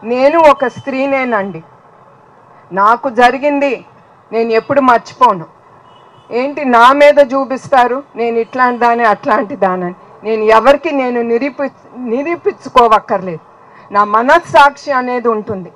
నేను ఒక స్త్రీనేనండి నాకు జరిగింది నేను ఎప్పుడు మర్చిపోను ఏంటి నా మీద చూపిస్తారు నేను ఇట్లాంటి దాని అట్లాంటి దానని నేను ఎవరికి నేను నిరూపి నిరూపించుకోవక్కర్లేదు నా మనస్సాక్షి అనేది ఉంటుంది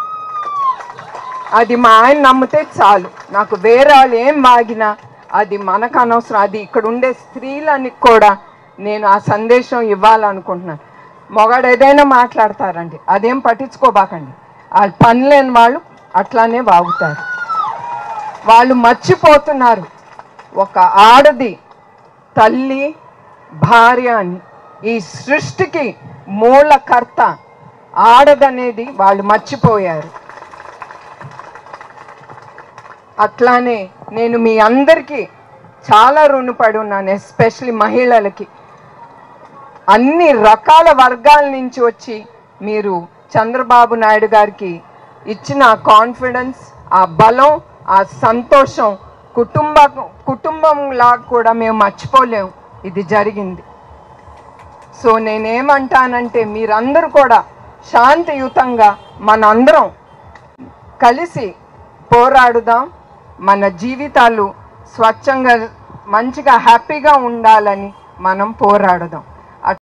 అది మా ఆయన నమ్మితే చాలు నాకు వేరే వాళ్ళు ఏం వాగినా అది మనకు అనవసరం అది ఇక్కడ ఉండే స్త్రీలని కూడా నేను ఆ సందేశం ఇవ్వాలనుకుంటున్నాను మొగాడు ఏదైనా మాట్లాడతారండి అదేం పట్టించుకోబాకండి వాళ్ళు పనిలేని వాళ్ళు అట్లానే వాగుతారు వాళ్ళు మర్చిపోతున్నారు ఒక ఆడది తల్లి భార్య అని ఈ సృష్టికి మూలకర్త ఆడదనేది వాళ్ళు మర్చిపోయారు అట్లానే నేను మీ అందరికీ చాలా రుణపడి ఉన్నాను ఎస్పెషలీ మహిళలకి అన్ని రకాల వర్గాల నుంచి వచ్చి మీరు చంద్రబాబు నాయుడు గారికి ఇచ్చిన ఆ కాన్ఫిడెన్స్ ఆ బలం ఆ సంతోషం కుటుంబ కుటుంబంలా కూడా మేము మర్చిపోలేము ఇది జరిగింది సో నేనేమంటానంటే మీరందరూ కూడా శాంతియుతంగా మనందరం కలిసి పోరాడుదాం మన జీవితాలు స్వచ్ఛంగా మంచిగా హ్యాపీగా ఉండాలని మనం పోరాడుదాం